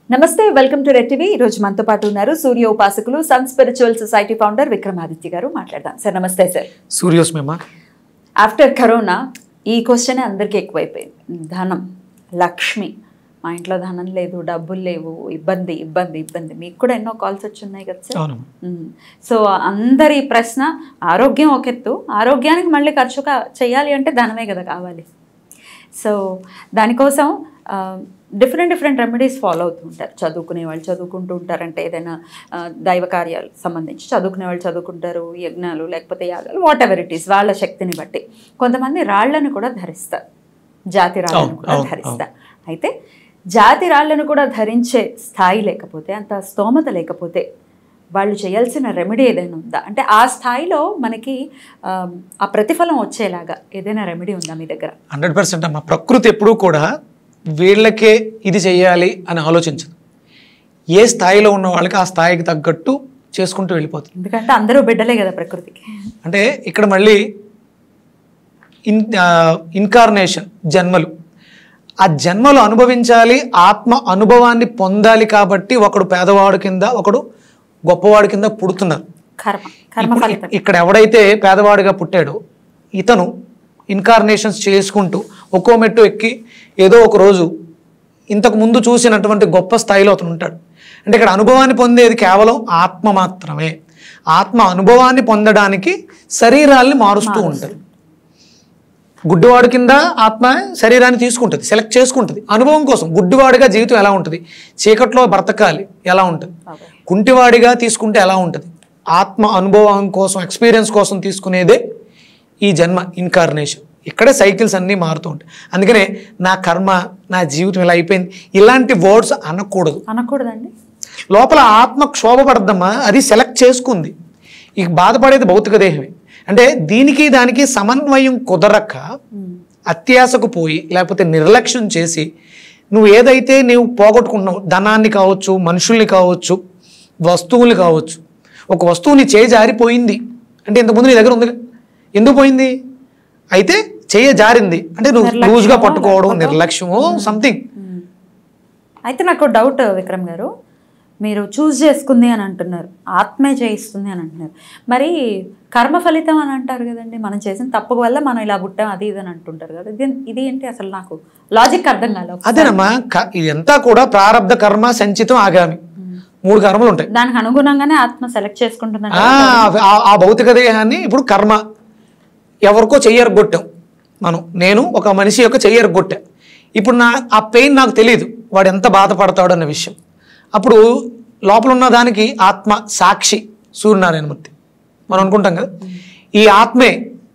నమస్తే welcome to red TV ఈ రోజు మనతో పాటు ఉన్నారు సూర్య ఉపాసకులు Sun Spiritual Society founder Vikramaditya గారు మాట్లాడదాం సార్ నమస్తే సార్ సూర్యోస్మేమా ఆఫ్టర్ కరోనా ఈ క్వశ్చన్ అందరికీ ఎక్కువైపోయింది ధనం లక్ష్మి మా ఇంట్లో ధనం లేదు డబ్బులు లేవు ఇబ్బంది ఇబ్బంది ఇబ్బంది మీకు కూడా ఎన్నో కాల్స్ వచ్చున్నాయి కదా సార్ అవును మ్మ్. సో అందరి ప్రశ్న ఆరోగ్యం ఒక ఎత్తు ఆరోగ్యానికి మళ్ళీ ఖర్చు కా- చేయాలి అంటే ధనమే కదా కావాలి సో దానికోసం డిఫరెంట్ డిఫరెంట్ రెమెడీస్ ఫాలో అవుతూ ఉంటారు చదువుకునే వాళ్ళు చదువుకుంటూ ఉంటారంటే ఏదైనా ఆ, దైవ కార్యాలు సంబంధించి చదువుకునే వాళ్ళు చదువుకుంటారు యజ్ఞాలు లేకపోతే యాగాలు వాట్ ఎవర్ ఇట్ ఈస్ వాళ్ళ శక్తిని బట్టి కొంతమంది రాళ్లను కూడా ధరిస్తారు జాతి రాళ్లను అవును, కూడా అవును, ధరిస్తారు అయితే జాతి రాళ్లను కూడా ధరించే స్థాయి లేకపోతే అంత స్తోమత లేకపోతే వాళ్ళు చేయాల్సిన రెమెడీ ఏదైనా ఉందా అంటే ఆ స్థాయిలో మనకి ఆ, ఆ ప్రతిఫలం వచ్చేలాగా ఏదైనా రెమెడీ ఉందా మీ దగ్గర హండ్రెడ్ పర్సెంట్ అమ్మా ప్రకృతి ఎప్పుడూ కూడా వీళ్ళకే ఇది చెయ్యాలి అని ఆలోచించదు ఏ స్థాయిలో ఉన్న వాళ్ళకి ఆ స్థాయికి తగ్గట్టు చేసుకుంటూ వెళ్ళిపోతుంది ఎందుకంటే అందరూ బిడ్డలే కదా ప్రకృతికి అంటే ఇక్కడ మళ్ళీ ఇన్ ఇన్కార్నేషన్ జన్మలు ఆ జన్మలు అనుభవించాలి ఆత్మ అనుభవాన్ని పొందాలి కాబట్టి ఒకడు పేదవాడు కింద ఒకడు గొప్పవాడి కింద పుడుతున్నారు కర్మ కర్మ ఇప్పుడు ఫలితం ఇక్కడ ఎవడైతే పేదవాడిగా పుట్టాడో ఇతను ఇన్కార్నేషన్స్ చేసుకుంటూ ఒక్కో మెట్టు ఎక్కి ఏదో ఒక రోజు ఇంతకు ముందు చూసినటువంటి గొప్ప స్థాయిలో అతను ఉంటాడు అంటే ఇక్కడ అనుభవాన్ని పొందేది కేవలం ఆత్మ మాత్రమే ఆత్మ అనుభవాన్ని పొందడానికి శరీరాల్ని మారుస్తూ ఉంటుంది గుడ్డివాడు కింద ఆత్మ శరీరాన్ని తీసుకుంటుంది సెలెక్ట్ చేసుకుంటుంది అనుభవం కోసం గుడ్డివాడిగా జీవితం ఎలా ఉంటుంది చీకట్లో బ్రతకాలి ఎలా ఉంటుంది బాబాయ్. కుంటివాడిగా తీసుకుంటే ఎలా ఉంటుంది ఆత్మ అనుభవం కోసం ఎక్స్పీరియన్స్ కోసం తీసుకునేదే ఈ జన్మ ఇన్కార్నేషన్ ఇక్కడే సైకిల్స్ అన్నీ మారుతూ ఉంటాయి అందుకనే నా కర్మ నా జీవితం ఇలా అయిపోయింది ఇలాంటి వర్డ్స్ అనకూడదు అనకూడదండి లోపల ఆత్మ క్షోభపడద్దమ్మా అది సెలెక్ట్ చేసుకుంది ఇక బాధపడేది భౌతిక దేహమే అంటే దీనికి దానికి సమన్వయం కుదరక అత్యాశకు పోయి లేకపోతే నిర్లక్ష్యం చేసి నువ్వు ఏదైతే నీవు పోగొట్టుకుంటున్నావు ధనాన్ని కావచ్చు మనుషుల్ని కావచ్చు వస్తువుల్ని కావచ్చు ఒక వస్తువు నీ చేయి జారిపోయింది అంటే ఇంతకుముందు నీ దగ్గర ఉంది ఎందుకు పోయింది అయితే చేయ జారింది అంటే నువ్వు నిర్లక్ష్యమో, లూజ్గా పట్టుకోవడం లేకపోతే- నిర్లక్ష్యమో సంథింగ్ అయితే నాకు డౌట్ విక్రమ్ గారు మీరు చూస్ చేసుకుంది అని అంటున్నారు ఆత్మే చేయిస్తుంది అని అంటున్నారు మరి కర్మ ఫలితం అని అంటారు కదండి మనం చేసిన తప్పు వల్ల మనం ఇలా పుట్టాం అది ఇది అని అంటుంటారు కదా ఇది ఇది ఏంటి అసలు నాకు లాజిక్ అర్థం కాలేదు అదేనమ్మా క- ఇదంతా కూడా ప్రారంధ కర్మ సంచితం ఆగామి మూడు కర్మలు ఉంటాయి దానికి అనుగుణంగానే ఆత్మ సెలెక్ట్ చేసుకుంటుందండి ఆ, ఆ- ఆ భౌతిక దేహాన్ని ఇప్పుడు కర్మ ఎవరికో చెయ్యరగొట్టాం మనం నేను ఒక మనిషి యొక్క చెయ్యరగొట్టా ఇప్పుడు నా ఆ పెయిన్ నాకు తెలియదు వాడు ఎంత బాధపడతాడు అన్న విషయం అప్పుడు లోపల ఉన్న దానికి ఆత్మ సాక్షి సూర్యనారాయణమూర్తి మనం అనుకుంటాం కదా ఈ ఆత్మే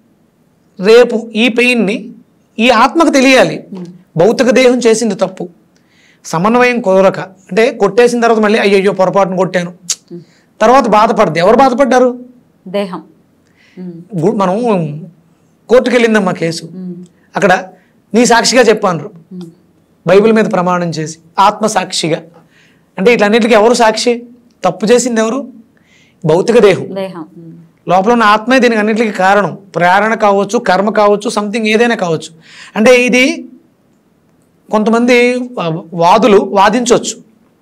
రేపు ఈ పెయిన్ని ఈ ఆత్మకు తెలియాలి భౌతిక దేహం చేసింది తప్పు సమన్వయం కుదరక అంటే కొట్టేసిన తర్వాత మళ్ళీ అయ్యయ్యో పొరపాటును కొట్టాను తర్వాత బాధపడదు ఎవరు బాధపడ్డారు దేహం ఉమ్, గు- మనం కోర్టుకు వెళ్ళిందమ్మా కేసు ఉమ్, అక్కడ నీ సాక్షిగా చెప్పాను ఉమ్. బైబిల్ మీద ప్రమాణం చేసి ఆత్మ సాక్షిగా అంటే ఇట్లన్నిటికీ ఎవరు సాక్షి తప్పు చేసింది ఎవరు భౌతిక దేహం దేహం ఉమ్, లోపల ఉన్న ఆత్మే దీనికి అన్నిటికీ కారణం ప్రేరణ కావచ్చు కర్మ కావచ్చు సంథింగ్ ఏదైనా కావచ్చు అంటే ఇది కొంతమంది ఆ, వాదులు వాదించవచ్చు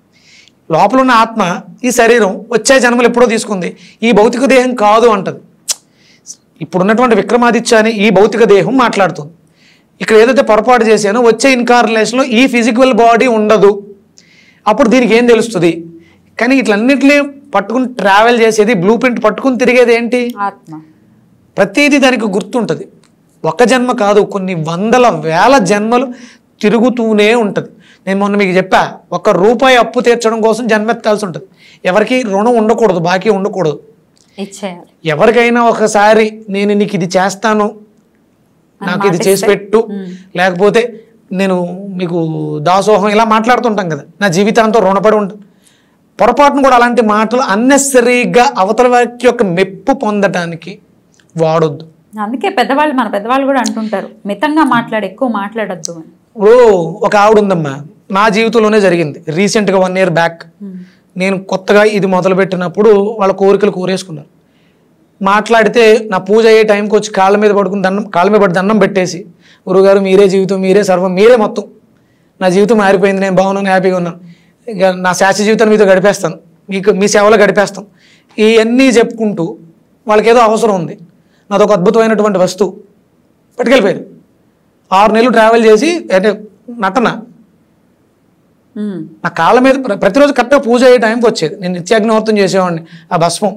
లోపల ఉన్న ఆత్మ ఈ శరీరం వచ్చే జన్మలు ఎప్పుడో తీసుకుంది ఈ భౌతిక దేహం కాదు అంటది ఇప్పుడున్నటువంటి విక్రమాదిత్య అని ఈ భౌతిక దేహం మాట్లాడుతుంది ఇక్కడ ఏదైతే పొరపాటు చేశానో వచ్చే ఇన్కార్నేషన్లో ఈ ఫిజికల్ బాడీ ఉండదు అప్పుడు దీనికి ఏం తెలుస్తుంది కానీ ఇట్లన్నిటిని పట్టుకుని ట్రావెల్ చేసేది బ్లూ ప్రింట్ పట్టుకుని తిరిగేది ఏంటి ఆత్మ ప్రతిదీ దానికి గుర్తుంటుంది ఒక జన్మ కాదు కొన్ని వందల వేల జన్మలు తిరుగుతూనే ఉంటుంది నేను మొన్న మీకు చెప్పా ఒక రూపాయి అప్పు తీర్చడం కోసం జన్మెత్తాల్సి ఉంటుంది ఎవరికి రుణం ఉండకూడదు బాకీ ఉండకూడదు ఇచ్చేయాలి ఎవరికైనా ఒకసారి నేను నీకు ఇది చేస్తాను నాకు ఇది చేసి పెట్టు లేకపోతే నేను మీకు దాసోహం ఇలా మాట్లాడుతుంటాం కదా నా జీవితాంతం రుణపడి ఉంటాను పొరపాటును కూడా అలాంటి మాటలు అన్నెసరీగా అవతల వ్యక్తి యొక్క మెప్పు పొందటానికి వాడొద్దు అందుకే పెద్దవాళ్ళు మన పెద్దవాళ్ళు కూడా అంటుంటారు మితంగా మాట్లాడి ఎక్కువ మాట్లాడద్దు అని ఓ ఒక ఆవిడ ఉందమ్మా నా జీవితంలోనే జరిగింది రీసెంట్గా వన్ ఇయర్ బ్యాక్ నేను కొత్తగా ఇది మొదలుపెట్టినప్పుడు వాళ్ళ కోరికలు కోరేసుకున్నారు మాట్లాడితే నా పూజ అయ్యే టైంకి వచ్చి కాళ్ళ మీద పడుకుని దండం కాళ్ళ మీద పడి దండం పెట్టేసి గురుగారు మీరే జీవితం మీరే సర్వం మీరే మొత్తం నా జీవితం మారిపోయింది నేను బాగున్నాను హ్యాపీగా ఉన్నాను ఇక నా శాస్త్ర జీవితాన్ని మీతో గడిపేస్తాను మీకు మీ సేవలో గడిపేస్తాం ఇవన్నీ చెప్పుకుంటూ వాళ్ళకి ఏదో అవసరం ఉంది నాదొక అద్భుతమైనటువంటి వస్తువు పట్టుకెళ్ళిపోయారు ఆరు నెలలు ట్రావెల్ చేసి అంటే నటన ఉమ్. నా కాళ్ళ మీద ప్ర- ప్రతిరోజు కరెక్ట్గా పూజ అయ్యే టైంకి వచ్చేది నేను నిత్యాగ్నిహోత్రం చేసేవాడిని ఆ భస్మం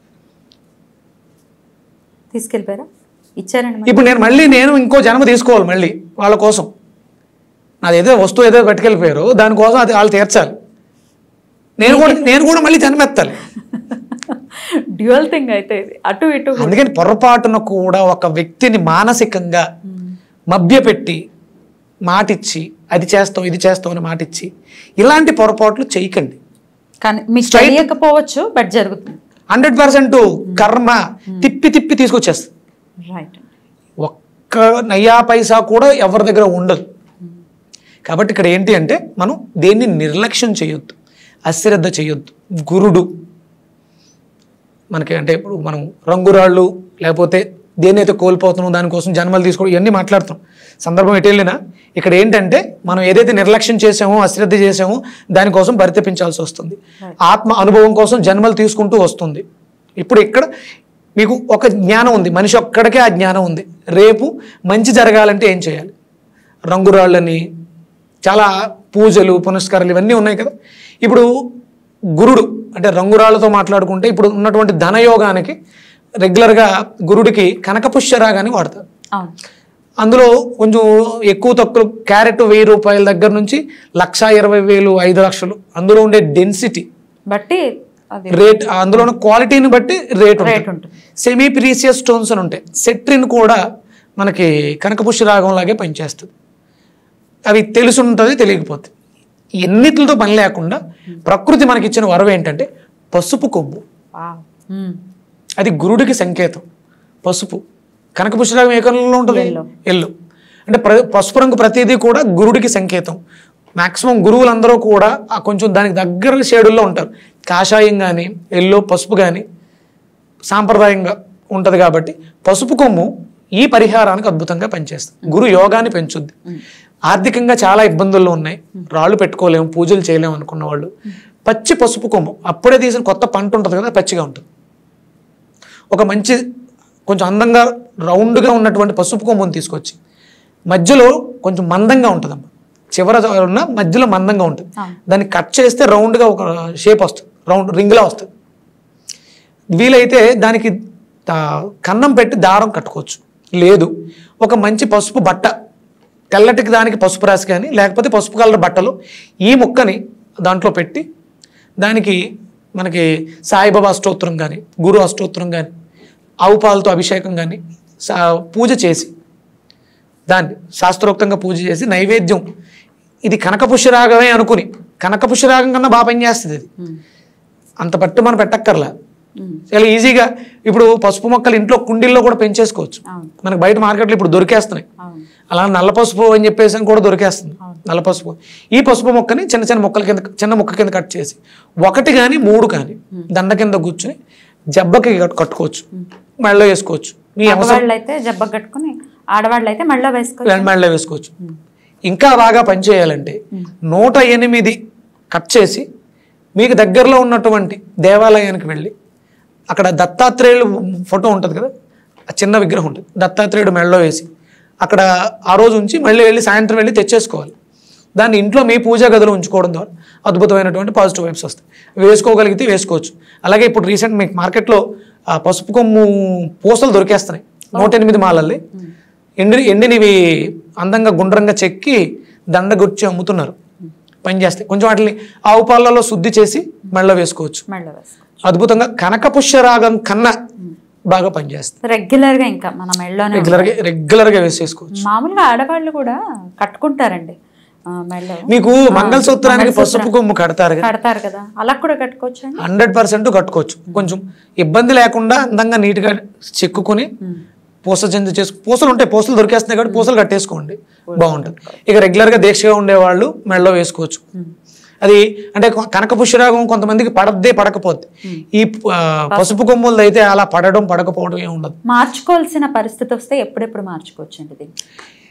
తీసుకెళ్ళిపోయారా ఇచ్చారండి మరి? ఇప్పుడు నేను మళ్ళీ నేను ఇంకో జన్మ తీసుకోవాలి మళ్ళీ వాళ్ళ కోసం నాది ఏదో వస్తువు ఏదో పట్టుకెళ్ళిపోయారు దానికోసం అది వాళ్ళు తీర్చాలి నేను కూడా నేను కూడా మళ్ళీ జన్మెత్తాలి డ్యూయల్ థింగ్ అయితే ఇది అటు ఇటు అందుకని పొరపాటున కూడా ఒక వ్యక్తిని మానసికంగా మభ్యపెట్టి మాటిచ్చి అది చేస్తాం ఇది చేస్తాం అని మాటిచ్చి ఇలాంటి పొరపాట్లు చేయకండి కానీ మీకు Straight- తెలియకపోవచ్చు బట్ జరుగుతుంది హండ్రెడ్ పర్సెంట్ కర్మ తిప్పి తిప్పి తీసుకొచ్చేస్తుంది రైట్ ఒక్క నయ్యా పైసా కూడా ఎవరి దగ్గర ఉండదు కాబట్టి ఇక్కడ ఏంటి అంటే మనం దేన్ని నిర్లక్ష్యం చేయొద్దు అశ్రద్ధ చేయొద్దు గురుడు మనకి అంటే ఇప్పుడు మనం రంగురాళ్ళు లేకపోతే దేన్నైతే కోల్పోతున్నాం దానికోసం జన్మలు తీసుకోవడం ఇవన్నీ మాట్లాడుతాం సందర్భం ఎటు వెళ్ళినా ఇక్కడ ఏంటంటే మనం ఏదైతే నిర్లక్ష్యం చేసామో అశ్రద్ధ చేసామో దానికోసం పరితపించాల్సి వస్తుంది ఆత్మ అనుభవం కోసం జన్మలు తీసుకుంటూ వస్తుంది ఇప్పుడు ఇక్కడ మీకు ఒక జ్ఞానం ఉంది మనిషి ఒక్కడికే ఆ జ్ఞానం ఉంది రేపు మంచి జరగాలంటే ఏం చేయాలి రంగురాళ్ళని చాలా పూజలు పునస్కారాలు ఇవన్నీ ఉన్నాయి కదా ఇప్పుడు గురుడు అంటే రంగురాళ్ళతో మాట్లాడుకుంటే ఇప్పుడు ఉన్నటువంటి ధనయోగానికి రెగ్యులర్గా గురుడికి కనకపుష్యరాగాన్ని వాడతారు అవును అందులో కొంచెం ఎక్కువ తక్కువ క్యారెట్ వెయ్యి రూపాయల దగ్గర నుంచి లక్ష ఇరవై వేలు ఐదు లక్షలు అందులో ఉండే డెన్సిటీ బట్టి అది రేట్ అందులో ఉన్న క్వాలిటీని బట్టి రేట్ రేట్ ఉంటుంది సెమీ ప్రీసియస్ స్టోన్స్ అని ఉంటాయి సెట్రిన్ కూడా మనకి కనకపుష్య రాగం లాగే పనిచేస్తుంది అవి తెలిసి ఉంటుంది తెలియకపోతుంది ఎన్నిటితో పని లేకుండా ప్రకృతి మనకి ఇచ్చిన వరం ఏంటంటే పసుపు కొమ్ము వావ్. ఉమ్. అది గురుడికి సంకేతం పసుపు కనకపుష్యరాగం ఏ కలర్లో ఉంటుంది Yellow. ఎల్లు అంటే ప్ర పసుపు రంగు ప్రతిదీ కూడా గురుడికి సంకేతం మాక్సిమం గురువులందరూ కూడా ఆ కొంచెం దానికి దగ్గర షేడుల్లో ఉంటారు కాషాయం కానీ ఎల్లో పసుపు కానీ సాంప్రదాయంగా ఉంటుంది కాబట్టి పసుపు కొమ్ము ఈ పరిహారానికి అద్భుతంగా పనిచేస్తుంది గురు యోగాన్ని పెంచుద్ది ఆర్థికంగా చాలా ఇబ్బందుల్లో ఉన్నాయి రాళ్ళు పెట్టుకోలేము పూజలు చేయలేము అనుకున్న వాళ్ళు పచ్చి పసుపు కొమ్ము అప్పుడే తీసిన కొత్త పంట ఉంటుంది కదా పచ్చిగా ఉంటుంది ఒక మంచి కొంచెం అందంగా రౌండ్గా ఉన్నటువంటి పసుపు కొమ్ముని తీసుకొచ్చి మధ్యలో కొంచెం మందంగా ఉంటుందమ్మా చివర ఉన్న మధ్యలో మందంగా ఉంటుంది అవును. దాన్ని కట్ చేస్తే రౌండ్గా ఒక షేప్ వస్తుంది రౌండ్ రింగ్లా వస్తుంది వీలైతే దానికి తా- కన్నం పెట్టి దారం కట్టుకోవచ్చు లేదు ఒక మంచి పసుపు బట్ట తెల్లటికి దానికి పసుపు రాసి కానీ లేకపోతే పసుపు కలర్ బట్టలు ఈ ముక్కని దాంట్లో పెట్టి దానికి మనకి సాయిబాబా అష్టోత్తరం కానీ గురు అష్టోత్తరం కానీ ఆవు పాలతో అభిషేకం కానీ సా పూజ చేసి దాన్ని శాస్త్రోక్తంగా పూజ చేసి నైవేద్యం ఇది కనకపుష్యరాగమే అనుకుని కనకపుష్యరాగం కన్నా బాగా పనిచేస్తుంది ఇది ఉమ్. అంత పట్టు మనం పెట్టక్కర్లా ఉమ్. చాలా ఈజీగా ఇప్పుడు పసుపు మొక్కలు ఇంట్లో కుండీల్లో కూడా పెంచేసుకోవచ్చు అవును మనకి బయట మార్కెట్లో ఇప్పుడు దొరికేస్తున్నాయి అవును అలా నల్ల పసుపు అని చెప్పేసి అని కూడా దొరికేస్తుంది నల్ల పసుపు ఈ పసుపు మొక్కని చిన్న చిన్న మొక్కల కింద చిన్న మొక్క కింద కట్ చేసి ఒకటి కానీ మూడు కానీ దండ కింద కూర్చుని జబ్బకి కట్- కట్టుకోవచ్చు మెడలో వేసుకోవచ్చు మీ అవసరం మగవాళ్ళు అయితే జబ్బ కట్టుకుని ఆడవాళ్ళు అయితే మళ్ళీ వేసుకోవచ్చు మెడలో వేసుకోవచ్చు ఇంకా బాగా పనిచేయాలంటే నూట ఎనిమిది కట్ చేసి మీకు దగ్గరలో ఉన్నటువంటి దేవాలయానికి వెళ్ళి అక్కడ దత్తాత్రేయులు ఫోటో ఉంటుంది కదా ఆ చిన్న విగ్రహం ఉంటుంది దత్తాత్రేయుడు మెడలో వేసి అక్కడ ఆ రోజు ఉంచి మళ్ళీ వెళ్ళి సాయంత్రం వెళ్ళి తెచ్చేసుకోవాలి దాన్ని ఇంట్లో మీ పూజా గదిలో ఉంచుకోవడం ద్వారా అద్భుతమైనటువంటి పాజిటివ్ వైబ్స్ వస్తాయి వేసుకోగలిగితే వేసుకోవచ్చు అలాగే ఇప్పుడు రీసెంట్ మీకు మార్కెట్లో ఆ పసుపు కొమ్ము పూసలు దొరికేస్తున్నాయి నూట ఎనిమిది మాలల్ని ఎండి ఎండినవి అందంగా గుండ్రంగా చెక్కి దండ గుర్చి అమ్ముతున్నారు పనిచేస్తాయి కొంచెం వాటిని ఆవు పాలలో శుద్ధి చేసి మెళ్ళ వేసుకోవచ్చు మళ్ళీ వేసుకోవచ్చు అద్భుతంగా కనకపుష్యరాగం కన్నా బాగా పనిచేస్తుంది రెగ్యులర్ గా ఇంకా మన మెళ్ళలోనే రెగ్యులర్గా రెగ్యులర్గా వేసేసుకోవచ్చు మామూలుగా ఆడవాళ్ళు కూడా కట్టుకుంటారండి ఆ, మెళ్ళో మీకు మంగళసూత్రానికి పసుపు కొమ్ము కడతారు కదా కడతారు కదా అలా కూడా కట్టుకోవచ్చు అండి హండ్రెడ్ పర్సెంట్ కట్టుకోవచ్చు కొంచెం ఇబ్బంది లేకుండా అందంగా నీట్గా చెక్కుకొని పూస చెంది చేసు పూసలు ఉంటాయి పూసలు దొరికేస్తున్నాయి కాబట్టి పూసలు కట్టేసుకోండి బాగుంటుంది ఇక రెగ్యులర్గా దీక్షగా ఉండేవాళ్ళు మెడలో వేసుకోవచ్చు అది అంటే కొ- కనక పుష్యరాగం కొంతమందికి పడద్దే పడకపోద్ది ఈ ఆ, పసుపు కొమ్ములది అయితే అలా పడడం పడకపోవడం ఏమి ఉండదు మార్చుకోవాల్సిన పరిస్థితి వస్తే ఎప్పుడెప్పుడు మార్చుకోవచ్చు అండి దీన్ని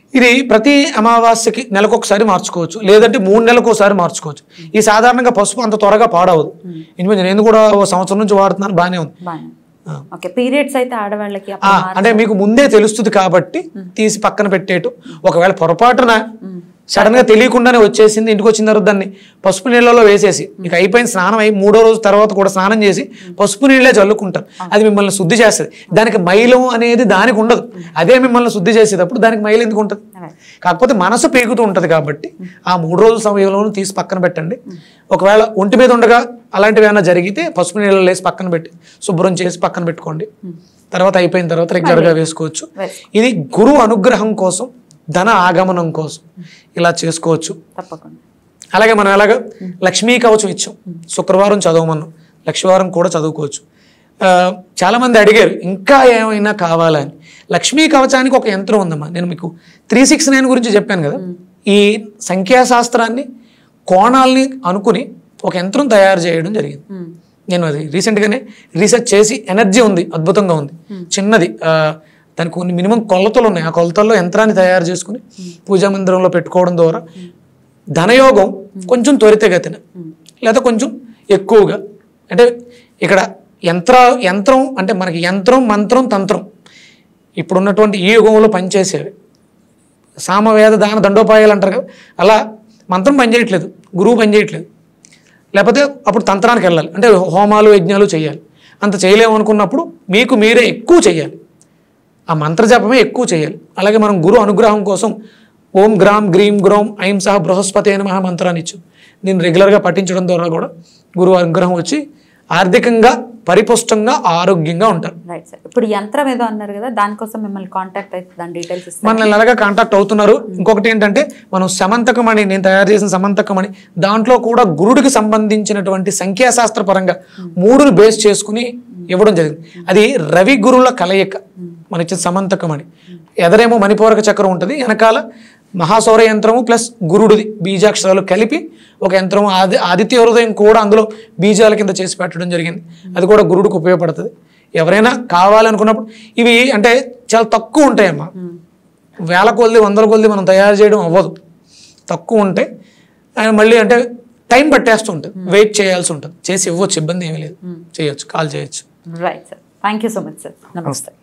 ఇది ప్రతి అమావాస్యకి నెలకొకసారి మార్చుకోవచ్చు లేదంటే మూడు నెలలకు ఒకసారి మార్చుకోవచ్చు ఈ సాధారణంగా పసుపు అంత త్వరగా పాడవదు ఇంచుమించు నేను కూడా ఓ సంవత్సరం నుంచి వాడుతున్నాను బాగానే ఉంది బాగా ఆ. ఓకే పీరియడ్స్ అయితే ఆడవాళ్ళకి ఆ, అప్పుడు మార్- అంటే మీకు ముందే తెలుస్తుంది కాబట్టి తీసి పక్కన పెట్టేయటం ఒకవేళ పొరపాటున సడన్ గా తెలియకుండానే వచ్చేసింది ఇంటికి వచ్చిన తర్వాత దాన్ని పసుపు నీళ్ళలో వేసేసి ఇక అయిపోయిన స్నానం అయి మూడో రోజు తర్వాత కూడా స్నానం చేసి పసుపు నీళ్ళే చల్లుకుంటారు అది మిమ్మల్ని శుద్ధి చేస్తుంది దానికి మైలం అనేది దానికి ఉండదు అదే మిమ్మల్ని శుద్ధి చేసేటప్పుడు దానికి మైలం ఎందుకు ఉంటుంది Right. కాకపోతే మనసు పేగుతూ ఉంటుంది కాబట్టి ఆ మూడు రోజుల సమయంలోనూ తీసి పక్కన పెట్టండి ఒకవేళ ఒంటి మీద ఉండగా అలాంటివి ఏమైనా జరిగితే పసుపు నీళ్ళలో వేసి పక్కన పెట్టి శుభ్రం చేసి పక్కన పెట్టుకోండి తర్వాత అయిపోయిన తర్వాత రెగ్యులర్గా వేసుకోవచ్చు వేసుకో. ఇది గురువు అనుగ్రహం కోసం ధన ఆగమనం కోసం ఇలా చేసుకోవచ్చు తప్పకుండా అలాగే మనం ఎలాగ లక్ష్మీ కవచం ఇచ్చాం శుక్రవారం చదవమన్నాం లక్ష్మీవారం కూడా చదువుకోవచ్చు ఆ, చాలా మంది అడిగారు ఇంకా ఏమైనా కావాలని లక్ష్మీ కవచానికి ఒక యంత్రం ఉందమ్మా నేను మీకు త్రీ సిక్స్ నైన్ గురించి చెప్పాను కదా ఈ సంఖ్యాశాస్త్రాన్ని కోణాలని అనుకుని ఒక యంత్రం తయారు చేయడం జరిగింది మ్మ్. నేను అది రీసెంట్గానే రీసెర్చ్ చేసి ఎనర్జీ ఉంది అద్భుతంగా ఉంది చిన్నది ఆ, దానికి కొన్ని మినిమం కొలతలు ఉన్నాయి ఆ కొలతల్లో యంత్రాన్ని తయారు చేసుకుని పూజా మందిరంలో పెట్టుకోవడం ద్వారా ధనయోగం కొంచెం త్వరితగతిన లేదా కొంచెం ఎక్కువగా అంటే ఇక్కడ యంత్ర యంత్రం అంటే మనకి యంత్రం మంత్రం తంత్రం ఇప్పుడున్నటువంటి ఈ యుగంలో పనిచేసేవి సామవేద దాన దండోపాయాలు అంటారు కదా అలా మంత్రం పనిచేయట్లేదు గురువు పనిచేయట్లేదు లేకపోతే అప్పుడు తంత్రానికి వెళ్ళాలి అంటే హోమాలు యజ్ఞాలు చేయాలి అంత చేయలేము అనుకున్నప్పుడు మీకు మీరే ఎక్కువ చేయాలి ఆ మంత్రజపమే ఎక్కువ చేయాలి అలాగే మనం గురు అనుగ్రహం కోసం ఓం గ్రామ్ గ్రీం గ్రోం ఐం సహ బృహస్పతి అయిన మహా మంత్రాన్ని ఇచ్చు దీన్ని రెగ్యులర్గా పఠించడం ద్వారా కూడా గురువు అనుగ్రహం వచ్చి ఆర్థికంగా పరిపుష్టంగా ఆరోగ్యంగా ఉంటారు రైట్ సార్ ఇప్పుడు యంత్రం ఏదో అన్నారు కదా దానికోసం మిమ్మల్ని కాంటాక్ట్ అయితే దాని డీటెయిల్స్ ఇస్తాను మనల్ని అలాగా కాంటాక్ట్ అవుతున్నారు ఇంకొకటి ఏంటంటే మనం సమంతకమణి నేను తయారు చేసిన సమంతకమణి దాంట్లో కూడా గురుడికి సంబంధించినటువంటి సంఖ్యాశాస్త్ర పరంగా మూడుని బేస్ చేసుకుని ఇవ్వడం జరిగింది అది రవి గురుల కలయిక మన ఇచ్చిన సమంతకమణి ఎదరేమో మణిపూరక చక్రం ఉంటుంది వెనకాల మహాసౌర యంత్రము ప్లస్ గురుడిది బీజాక్షరాలు కలిపి ఒక యంత్రం ఆది ఆదిత్య హృదయం కూడా అందులో బీజాల కింద చేసి పెట్టడం జరిగింది అది కూడా గురుడికి ఉపయోగపడుతుంది ఎవరైనా కావాలనుకున్నప్పుడు ఇవి అంటే చాలా తక్కువ ఉంటాయమ్మా వేల కొద్ది వందల కొద్ది మనం తయారు చేయడం అవ్వదు తక్కువ ఉంటే ఆయన మళ్ళీ అంటే టైం పట్టేస్తూ ఉంటుంది వెయిట్ చేయాల్సి ఉంటుంది చేసి ఇవ్వచ్చు ఇబ్బంది ఏమీ లేదు చేయొచ్చు కాల్ చేయొచ్చు right sir thank you so much sir నమస్తే